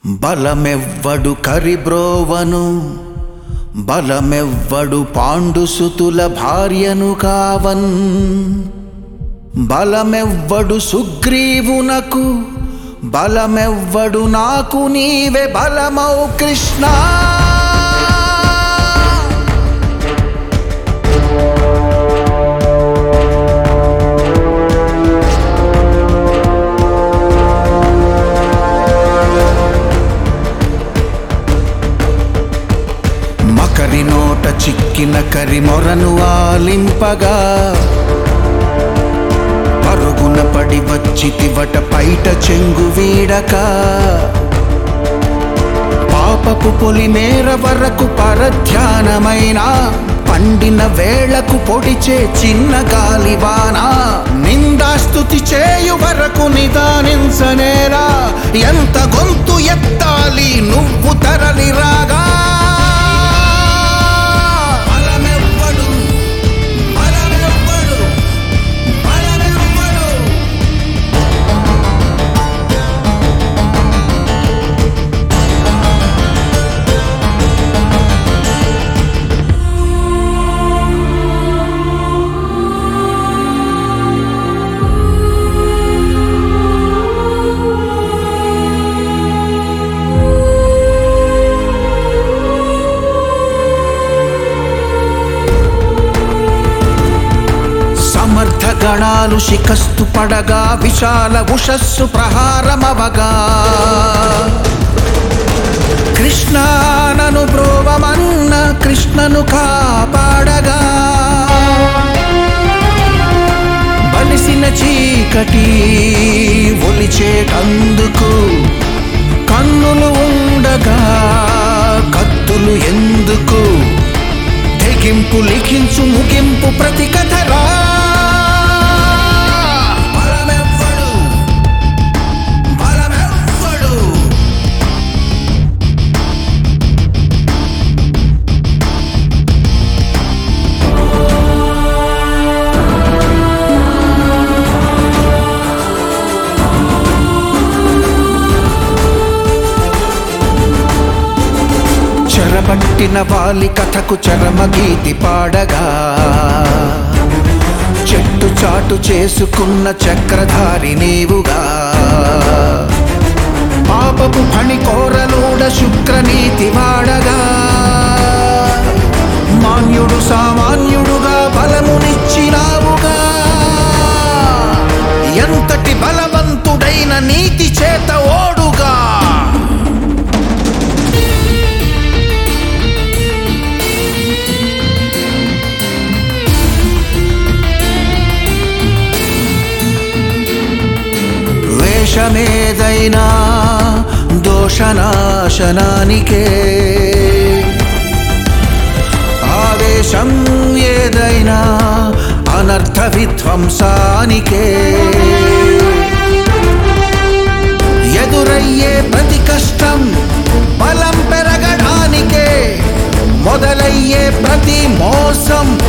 బలమెవ్వడు కరిబ్రోవను బలమెవ్వడు పాండుసుతుల భార్యను కావన్ బలమెవ్వడు సుగ్రీవునకు బలమెవ్వడు నాకు నీవే బలమౌ కృష్ణ మకరి నోట చిక్కిన కరి మొరను ఆలింపగా పరుగున పడి వచ్చితివట పైట చెంగు వీడక పాపపు పొలిమేర వరకు పరధ్యానమైన పండిన వేళకు పొడిచే చిన్న గాలివాన నిందాస్తుతి చేయు వరకు నిదానించనేరా ఎంత గొంతు ఎత్తాలి నువ్వు తరలి రాగా బలమెవ్వడు, బలమెవ్వడు, బలమెవ్వడు. సమర్థ గణాలు శిఖస్తు పడగా విశాల ఉషస్సు ప్రహారమవగా కృష్ణానను బ్రోవమన్న కృష్ణను కాపాడగా బలిసిన చీకటి ఒలిచేటందుకు కన్నులు ఉండగా కత్తులు ఎందుకు తెగింపు లిఖించు ముగింపు ప్రతి కథరా బలమెవ్వడు, బలమెవ్వడు. చెరబట్టిన వాలి కథకు చరమగీతి పాడగా చెట్టు చాటు చేసుకున్న చక్రధారి నీవుగా పాపపు ఫణి కోరలూడ శుక్రనీతి వాడగా మాన్యుడు సామాన్యుడుగా బలమునిచ్చినావుగా ఎంతటి బలవంతుడైన నీతి చేత ఓడుగా వేషమేదైనా దోషనాశనానికే ఆవేశం ఏదైనా అనర్థ విధ్వంసానికే ఎదురయ్యే ప్రతి కష్టం బలం పెరగడానికే మొదలయ్యే ప్రతి మోసం